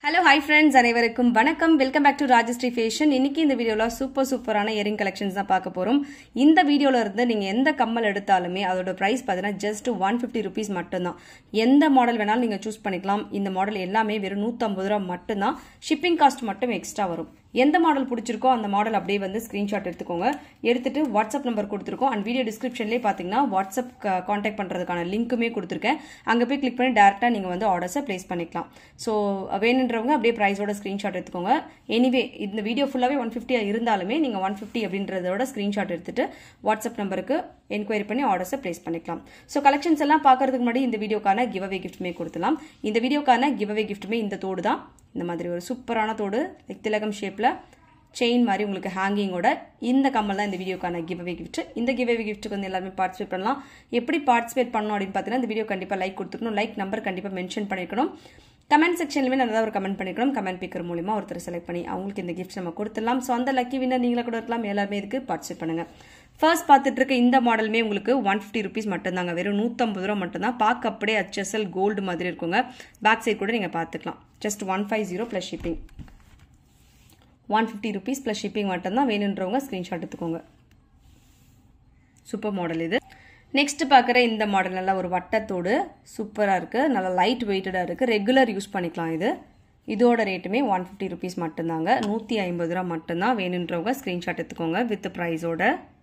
hello hi friends அனைவருக்கும் வணக்கம் welcome back to Rajashree fashion இன்னைக்கு இந்த வீடியோவில் சூப்பர் சூப்பரான இயரிங் கலெக்ஷன்ஸ் தான் பார்க்க போகிறோம் இந்த வீடியோவில் இருந்து நீங்கள் எந்த கம்மல் எடுத்தாலுமே அதோட ப்ரைஸ் பார்த்தீங்கன்னா ஜஸ்ட் ஒன் ஃபிஃப்டி ருபீஸ் மட்டும்தான் எந்த மாடல் வேணாலும் நீங்கள் சூஸ் பண்ணிக்கலாம் இந்த மாடல் எல்லாமே வெறும் நூற்றம்பது ரூபா மட்டும்தான் ஷிப்பிங் காஸ்ட் மட்டும் எக்ஸ்ட்ரா வரும் எந்த மாடல் பிடிச்சிருக்கோ அந்த மாடல் அப்படியே வந்து ஸ்க்ரீன்ஷாட் எடுத்துக்கோங்க எடுத்துட்டு வாட்ஸ்அப் நம்பர் கொடுத்துருக்கோம் அண்ட் வீடியோ டிஸ்கிரிப்ஷன்லேயே பார்த்தீங்கன்னா வாட்ஸ்அப் காண்டாக்ட் பண்ணுறதுக்கான லிங்க்குமே கொடுத்துருக்கேன் அங்கே போய் கிளிக் பண்ணி டேரெக்டாக நீங்கள் வந்து ஆர்டர்ஸை ப்ளேஸ் பண்ணிக்கலாம் ஸோ வேணுன்றவங்க அப்படியே ப்ரைஸோட ஸ்க்ரீன்ஷாட் எடுத்துக்கோங்க எனிவே இந்த வீடியோ ஃபுல்லாகவே ஒன் ஃபிஃப்டியாக இருந்தாலுமே நீங்கள் ஒன் ஃபிஃப்டி அப்படின்றதோட ஸ்க்ரீன்ஷாட் எடுத்துட்டு வாட்ஸ்அப் நம்பருக்கு என்கொயரி பண்ணி ஆர்டர்ஸை ப்ளேஸ் பண்ணிக்கலாம் ஸோ கலெக்ஷன்ஸ் எல்லாம் பார்க்கறதுக்கு முன்னாடி இந்த வீடியோக்கான கிவ் அவே கிஃப்ட்டுமே கொடுத்துலாம் இந்த வீடியோக்கான கிவ் அவே கிஃப்ட்டுமே இந்த தோடு தான் இந்த மாதிரி ஒரு சூப்பரான தோடு லைக் திலகம் ஷேப்பில் செயின் மாதிரி உங்களுக்கு ஹேங்கிங்கோட இந்த கம்மல் தான் இந்த வீடியோக்கான கிவ் அவே கிஃப்ட் இந்த கிவ் அவே கிஃப்ட்டுக்கு வந்து எல்லாருமே பார்ட்டிசிபேட் பண்ணலாம் எப்படி பார்ட்டிசிபேட் பண்ணணும் அப்படின்னு பார்த்தீங்கன்னா இந்த வீடியோ கண்டிப்பாக லைக் கொடுத்துக்கணும் லைக் நம்பர் கண்டிப்பாக மென்ஷன் பண்ணிக்கணும் கமெண்ட் செக்ஷன்லையுமே நல்லா ஒரு கமெண்ட் பண்ணிக்கணும் கமெண்ட் பிக்கர் மூலியமா ஒருத்தர் செலக்ட் பண்ணி அவங்களுக்கு இந்த கிஃப்ட் நம்ம கொடுத்துடலாம் ஸோ அந்த லக்கி வின்னர் நீங்களே கூட இருக்கலாம் எல்லாருமே இதுக்கு பார்ட்டிசிபேட் பண்ணுங்க ஃபர்ஸ்ட் பார்த்துட்டு இருக்க இந்த மாடலுமே உங்களுக்கு ஒன் ஃபிஃப்டி ருபீஸ் மட்டும்தாங்க வெறும் நூற்றம்பது ரூபா மட்டும்தான் பார்க்க அப்படியே ஹெச்எஸ்எல் கோல்டு மாதிரி இருக்குங்க பேக் சைட் கூட நீங்கள் பார்த்துக்கலாம் just one five zero plus shipping one fifty rupees plus shipping மட்டும்தான் வேணுன்றவங்க ஸ்க்ரீன்ஷாட் எடுத்துக்கோங்க சூப்பர் மாடல் இது நெக்ஸ்ட் பார்க்குற இந்த மாடல் நல்லா ஒரு வட்டத்தோடு சூப்பராக இருக்குது நல்லா லைட் வெயிட்டடாக இருக்குது ரெகுலர் யூஸ் பண்ணிக்கலாம் இது இதோட ரேட்டுமே ஒன் ஃபிஃப்டி ருபீஸ் மட்டும்தாங்க நூற்றி ஐம்பது ரூபா மட்டும்தான் வேணுன்றவங்க ஸ்க்ரீன்ஷாட் எடுத்துக்கோங்க வித் ப்ரைஸோட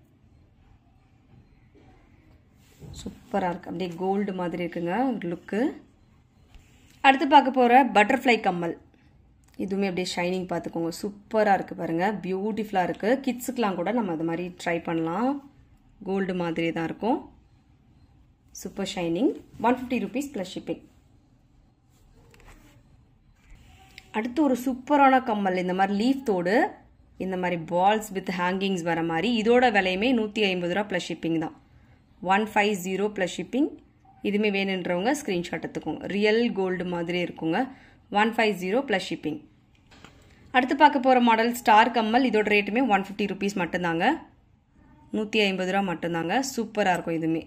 சூப்பராக இருக்குது அப்படியே கோல்டு மாதிரி இருக்குங்க லுக்கு அடுத்து பார்க்க போகிற பட்டர்ஃப்ளை கம்மல் இதுவுமே அப்படியே ஷைனிங் பார்த்துக்கோங்க சூப்பராக இருக்குது பாருங்கள் பியூட்டிஃபுல்லாக இருக்குது கிட்ஸுக்கெலாம் கூட நம்ம அது மாதிரி ட்ரை பண்ணலாம் கோல்டு மாதிரி தான் இருக்கும் super shining one fifty rupees plus shipping அடுத்து ஒரு சூப்பரான கம்மல் இந்த மாதிரி லீஃப் தோடு இந்த மாதிரி பால்ஸ் வித் ஹேங்கிங்ஸ் வர மாதிரி இதோட விலையுமே நூற்றி ஐம்பது ரூபா ப்ளஸ் ஷிப்பிங் தான் one five zero plus shipping இதுவுமே வேணுன்றவங்க ஸ்க்ரீன்ஷாட் எடுத்துக்கோங்க ரியல் கோல்டு மாதிரி இருக்குங்க one five zero plus shipping அடுத்து பார்க்க போகிற மாடல் ஸ்டார் கம்மல் இதோட ரேட்டுமே ஒன் ஃபிஃப்டி ருபீஸ் மட்டும்தாங்க நூற்றி ஐம்பது ரூபா மட்டும்தாங்க சூப்பராக இருக்கும் இதுவுமே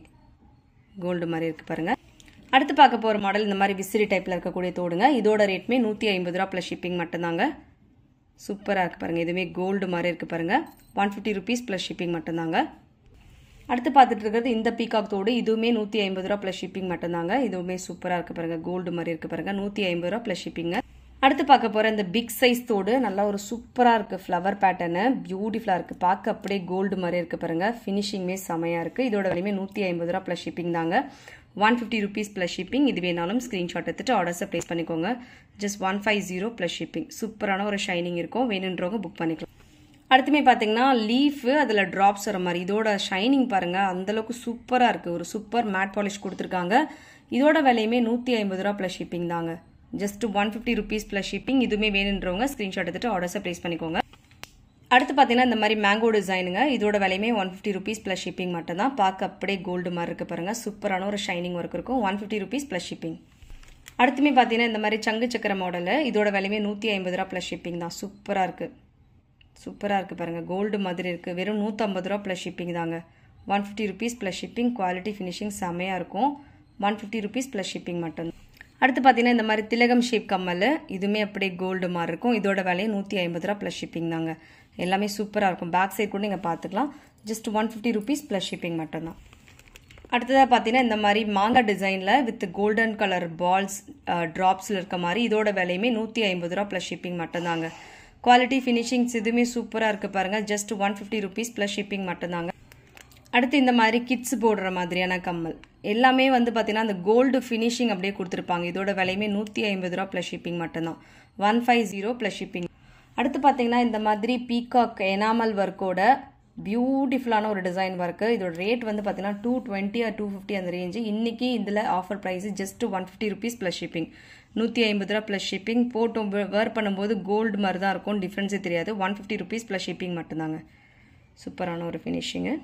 கோல்டு மாதிரி இருக்குது பாருங்கள் அடுத்து பார்க்க போகிற மாடல் இந்த மாதிரி விசிறி டைப்பில் இருக்கக்கூடிய தோடுங்க இதோட ரேட்மே நூற்றி ஐம்பது ரூபா ப்ளஸ் ஷிப்பிங் மட்டும்தாங்க சூப்பராக இருக்குது பாருங்கள் இதுவுமே கோல்டு மாதிரி இருக்குது பாருங்கள் one fifty rupees plus shipping மட்டும்தாங்க அடுத்து பார்த்துட்டு இருக்கிறது இந்த பீகாக் தோடு இதுவுமே நூற்றி ஐம்பது ரூபா ப்ளஸ் ஷிப்பிங் மட்டும்தாங்க இதுவுமே சூப்பராக இருக்குது பாருங்கள் கோல்டு மாதிரி இருக்குது பாருங்கள் நூற்றி ஐம்பது ரூபா ப்ளஸ் ஷிப்பிங்க அடுத்து பார்க்க போகிற இந்த பிக் சைஸ் தோடு நல்லா ஒரு சூப்பராக இருக்குது ஃப்ளவர் பேட்டர்னு பியூட்டிஃபுல்லாக இருக்குது பார்க்க அப்படியே கோல்டு மாதிரி இருக்குது பாருங்கள் ஃபினிஷிங்குமே செமையாக இருக்குது இதோட விலையுமே நூற்றி ஐம்பது ரூபா ப்ளஸ் ஷிப்பிங் தாங்க one fifty rupees plus shipping இது வேணாலும் ஸ்க்ரீன்ஷாட் எடுத்துட்டு ஆர்டர்ஸை ப்ளேஸ் பண்ணிக்கோங்க just one five zero plus shipping சூப்பரான ஒரு ஷைனிங் இருக்கும் வேணுன்றவங்க புக் பண்ணிக்கலாம் அடுத்துமே பார்த்தீங்கன்னா லீஃபு அதில் ட்ராப்ஸ் வர மாதிரி இதோட ஷைனிங் பாருங்கள் அந்தளவுக்கு சூப்பராக இருக்குது ஒரு சூப்பர் மேட் பாலிஷ் கொடுத்துருக்காங்க இதோட விலையுமே நூற்றி ஐம்பது ரூபா ப்ளஸ் ஷிப்பிங் தாங்க just one fifty rupees plus shipping இதுவுமே வேணுன்றவங்க ஸ்க்ரீன்ஷாட் எடுத்துட்டு ஆர்டர்ஸை ப்ளேஸ் பண்ணிக்கோங்க அடுத்து பார்த்தீங்கன்னா இந்த மாதிரி மேங்கோ டிசைனுங்க இதோட விலையுமே one fifty rupees plus shipping மட்டும் தான் பார்க்க அப்படியே கோல்டு மாதிரி இருக்குது பாருங்கள் சூப்பரான ஒரு ஷைனிங் ஒர்க் இருக்கும் one fifty rupees plus shipping அடுத்துமே பார்த்தீங்கன்னா இந்த மாதிரி சங்கு சக்கர மாடலு இதோட விலையுமே நூற்றி ஐம்பது ரூபா ப்ளஸ் ஷிப்பிங் தான் சூப்பராக இருக்குது சூப்பராக இருக்குது பாருங்கள் கோல்டு மாதிரி இருக்குது வெறும் நூற்றம்பது ரூபா ப்ளஸ் ஷிப்பிங் தாங்க one fifty rupees plus shipping quality finishing செம்மையாக இருக்கும் one fifty rupees plus shipping மட்டும் அடுத்து பார்த்தீங்கன்னா இந்த மாதிரி திலகம் ஷேப் கம்மல் இதுவுமே அப்படியே கோல்டு மாதிரி இருக்கும் இதோட விலையும் நூற்றி ஐம்பது ரூபா ப்ளஸ் ஷிப்பிங் தாங்க எல்லாமே சூப்பராக இருக்கும் பேக் சைட் கூட நீங்கள் பார்த்துக்கலாம் just one fifty rupees plus shipping மட்டும்தான் அடுத்ததாக பார்த்தீங்கன்னா இந்த மாதிரி மாங்காய் டிசைனில் வித் கோல்டன் கலர் பால்ஸ் ட்ராப்ஸில் இருக்க மாதிரி இதோட விலையுமே நூற்றி ஐம்பது ரூபா ப்ளஸ் ஷிப்பிங் மட்டும்தாங்க குவாலிட்டி ஃபினிஷிங்ஸ் இதுவுமே சூப்பராக இருக்குது பாருங்கள் just one fifty rupees plus shipping மட்டும்தாங்க அடுத்து இந்த மாதிரி கிட்ஸ் போடுற மாதிரியான கம்மல் எல்லாமே வந்து பார்த்தீங்கன்னா அந்த கோல்டு ஃபினிஷிங் அப்படியே கொடுத்துருப்பாங்க இதோட விலையுமே நூற்றி ஐம்பது ரூபா ப்ளஸ் ஷிப்பிங் மட்டும்தான் one five zero plus shipping அடுத்து பார்த்தீங்கன்னா இந்த மாதிரி பீகாக் எனாமல் ஒர்க்கோட பியூட்டிஃபுல்லான ஒரு டிசைன் ஒர்க்கு இதோட ரேட் வந்து பார்த்தீங்கன்னா two twenty or two fifty அந்த ரேஞ்சு இன்றைக்கி இதில் offer price just one fifty rupees plus shipping நூற்றி ஐம்பது ரூபா ப்ளஸ் ஷிப்பிங் போட்டோம் வேர் பண்ணும்போது கோல்டு மாதிரி தான் இருக்கும் டிஃப்ரென்ஸே தெரியாது one fifty rupees plus shipping மட்டும்தாங்க சூப்பரான ஒரு ஃபினிஷிங்கு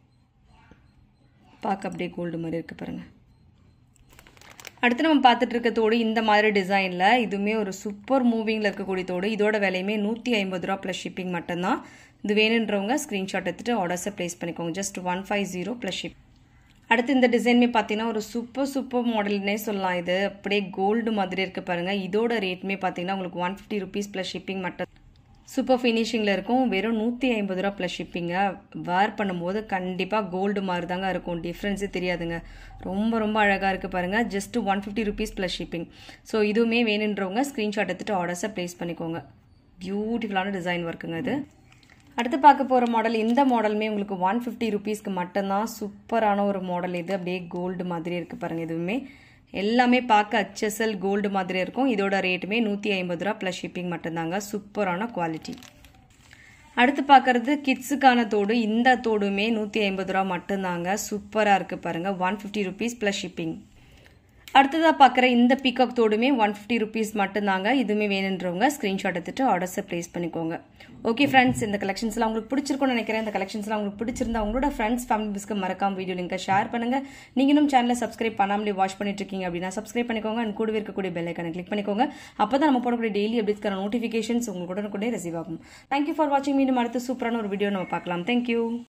பார்க்க அப்படியே கோல்டு மாதிரி இருக்குது பாருங்கள் அடுத்து நம்ம பார்த்துட்டு இருக்க தோடு இந்த மாதிரி டிசைனில் இதுவுமே ஒரு சூப்பர் மூவிங்கில் இருக்கக்கூடிய தோடு இதோட விலையுமே நூற்றி ஐம்பது ரூபா ப்ளஸ் ஷிப்பிங் மட்டும்தான் இது வேணுன்றவங்க ஸ்க்ரீன்ஷாட் எடுத்துகிட்டு ஆர்டர்ஸை ப்ளேஸ் பண்ணிக்கோங்க just one five zero plus ship அடுத்து இந்த டிசைனுமே பார்த்தீங்கன்னா ஒரு சூப்பர் சூப்பர் மாடல்னே சொல்லலாம் இது அப்படியே கோல்டு மாதிரி இருக்குது பாருங்கள் இதோட ரேட்டுமே பார்த்தீங்கன்னா உங்களுக்கு one fifty rupees plus shipping மட்டும் சூப்பர் ஃபினிஷிங்கில் இருக்கும் வெறும் நூற்றி ஐம்பது ரூபா ப்ளஸ் ஷிப்பிங்க வேர் பண்ணும்போது கண்டிப்பாக கோல்டு மாதிரி தாங்க இருக்கும் டிஃப்ரென்ஸே தெரியாதுங்க ரொம்ப ரொம்ப அழகாக இருக்குது பாருங்கள் just one fifty rupees plus shipping so இதுவுமே வேணுன்றவங்க ஸ்க்ரீன்ஷாட் எடுத்துகிட்டு ஆர்டர்ஸை ப்ளேஸ் பண்ணிக்கோங்க பியூட்டிஃபுல்லான டிசைன் ஒர்க்குங்க இது அடுத்து பார்க்க போகிற மாடல் இந்த மாடலுமே உங்களுக்கு ஒன் ஃபிஃப்டி ருபீஸ்க்கு மட்டும்தான் சூப்பரான ஒரு மாடல் இது அப்படியே கோல்டு மாதிரி இருக்குது பாருங்கள் இதுவுமே எல்லாமே பார்க்க ஹச்எஸ்எல் கோல்டு மாதிரி இருக்கும் இதோட ரேட்டுமே நூற்றி ஐம்பது ரூபா ப்ளஸ் ஷிப்பிங் மட்டும்தாங்க சூப்பரான குவாலிட்டி அடுத்து பார்க்குறது கிட்ஸுக்கான தோடு இந்த தோடுமே நூற்றி ஐம்பது ரூபா மட்டும்தாங்க சூப்பராக இருக்குது பாருங்கள் one fifty rupees plus shipping அடுத்ததாக பார்க்குற இந்த பீகாக் தோடுமே ஒன் ஃபிஃப்டி ருபீஸ் மட்டும்தாங்க இதுவுமே வேணுன்றவங்க ஸ்க்ரீன்ஷாட் எடுத்துட்டு ஆர்டர்ஸை ப்ளேஸ் பண்ணிக்கோங்க ஓகே ஃப்ரெண்ட்ஸ் இந்த கலெக்ஷன்ஸ்லாம் உங்களுக்கு பிடிச்சிருக்கும்னு நினைக்கிறேன் இந்த கலெக்ஷன்ஸ்லாம் உங்களுக்கு பிடிச்சிருந்தா உங்களோட ஃப்ரெண்ட்ஸ் ஃபேமிலி பிஸ்க்கு மறக்காம வீடியோ லிங்கை ஷேர் பண்ணுங்க நீங்களும் சேனலை சப்ஸ்கிரைப் பண்ணாமலே வாட்ச் பண்ணிட்டு இருக்கீங்க அப்படின்னா சப்ஸ்கிரைப் பண்ணிக்கோங்க அண்ட் கூடவே இருக்கக்கூடிய பெல் ஐக்கனை கிளிக் பண்ணிக்கோங்க அப்போ தான் நம்ம போடக்கூடிய டெய்லி அப்டேட்ஸ்க்கான நோட்டிஃபிகேஷன்ஸ் உங்களுக்கு உடனுக்குடனே ரிசீவ் ஆகும் தேங்க்யூ ஃபார் வாட்சிங் மீண்டும் அடுத்து சூப்பரான ஒரு வீடியோ நம்ம பார்க்கலாம் தேங்க்யூ